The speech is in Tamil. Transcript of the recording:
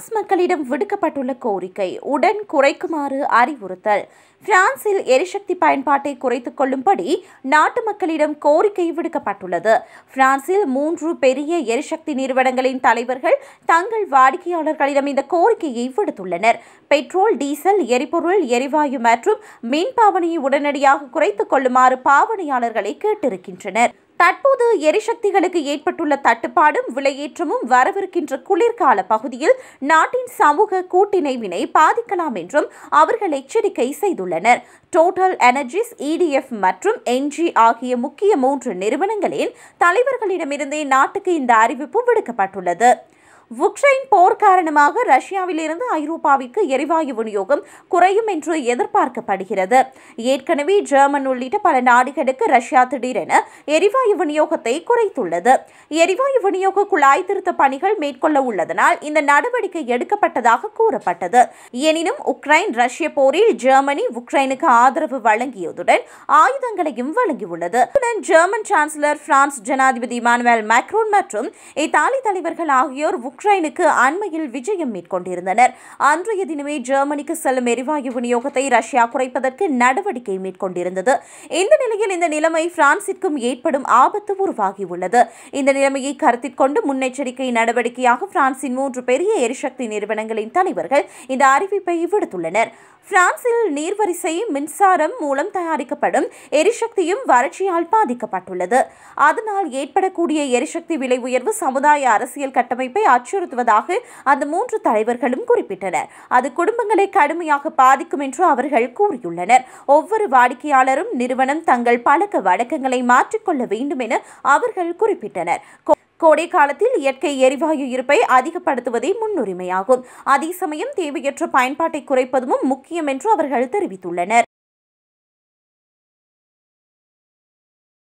பிரான்ஸ் மக்களிடம் விடுக்கப்பட்டுள்ள கோரிக்கை உடன் குறைக்குமாறு அறிவுறுத்தல் பிரான்சில் எரிசக்தி பயன்பாட்டை குறைத்துக் கொள்ளும்படி நாட்டு மக்களிடம் கோரிக்கை விடுக்கப்பட்டுள்ளது பிரான்சில் மூன்று பெரிய எரிசக்தி நிறுவனங்களின் தலைவர்கள் தங்கள் வாடிக்கையாளர்களிடம் இந்த கோரிக்கையை விடுத்துள்ளனர் பெட்ரோல் டீசல் எரிபொருள் எரிவாயு மற்றும் மின் பாவனையை உடனடியாக குறைத்துக் கொள்ளுமாறு பாவனையாளர்களை கேட்டிருக்கின்றனர் தற்போது எரிசக்திகளுக்கு ஏற்பட்டுள்ள தட்டுப்பாடும் விலையேற்றமும் வரவிருக்கின்ற குளிர்கால பகுதியில் நாட்டின் சமூக கூட்டிணைவினை பாதிக்கலாம் என்றும் அவர்கள் எச்சரிக்கை செய்துள்ளனர் டோட்டல் எனர்ஜிஸ் இடிஎஃப் மற்றும் என்ஜி ஆகிய முக்கிய மூன்று நிறுவனங்களின் தலைவர்களிடமிருந்தே நாட்டுக்கு இந்த அறிவிப்பு விடுக்கப்பட்டுள்ளது உக்ரைன் போர் காரணமாக ரஷ்யாவிலிருந்து ஐரோப்பாவிற்கு எரிவாயு விநியோகம் குறையும் என்று எதிர்பார்க்கப்படுகிறது ஏற்கனவே ஜெர்மன் உள்ளிட்ட பல நாடுகளுக்கு ரஷ்யா திடீரென எரிவாயு விநியோகத்தை குறைத்துள்ளது எரிவாயு விநியோக குழாய் திருத்த பணிகள் மேற்கொள்ள உள்ளதனால் இந்த நடவடிக்கை எடுக்கப்பட்டதாக கூறப்பட்டது எனினும் உக்ரைன் ரஷ்ய போரில் ஜெர்மனி உக்ரைனுக்கு ஆதரவு வழங்கியதுடன் ஆயுதங்களையும் வழங்கியுள்ளது இத்துடன் ஜெர்மன் சான்சலர் பிரான்ஸ் ஜனாதிபதி இமானுவேல் மேக்ரோன் மற்றும் இத்தாலி தலைவர்கள் ஆகியோர் உக்ரைனுக்கு அண்மையில் விஜயம் மேற்கொண்டிருந்தனர் அன்றைய தினமே ஜெர்மனிக்கு செல்லும் எரிவாயு விநியோகத்தை ரஷ்யா குறைப்பதற்கு நடவடிக்கை மேற்கொண்டிருந்தது இந்த நிலையில் இந்த நிலைமை பிரான்சிற்கும் ஏற்படும் ஆபத்து உருவாகியுள்ளது இந்த நிலைமையை கருத்தில் கொண்டு முன்னெச்சரிக்கை நடவடிக்கையாக பிரான்சின் மூன்று பெரிய எரிசக்தி நிறுவனங்களின் தலைவர்கள் இந்த அறிவிப்பை விடுத்துள்ளனர் பிரான்சில் நீர்வரிசை மின்சாரம் மூலம் தயாரிக்கப்படும் எரிசக்தியும் வறட்சியால் பாதிக்கப்பட்டுள்ளது அதனால் ஏற்படக்கூடிய எரிசக்தி விலை உயர்வு சமுதாய அரசியல் கட்டமைப்பை அச்சுறுத்துவதாக அந்த மூன்று தலைவர்களும் குறிப்பிட்டனர் அது குடும்பங்களை கடுமையாக பாதிக்கும் என்று அவர்கள் கூறியுள்ளனர் ஒவ்வொரு வாடிக்கையாளரும் நிறுவனம் தங்கள் பழக்க வழக்கங்களை மாற்றிக்கொள்ள வேண்டும் என அவர்கள் குறிப்பிட்டனர் கோடை காலத்தில் இயற்கை எரிவாயு இருப்பை அதிகப்படுத்துவதே முன்னுரிமையாகும் அதே சமயம் தேவையற்ற பயன்பாட்டை குறைப்பதும் முக்கியம் என்று அவர்கள் தெரிவித்துள்ளனர்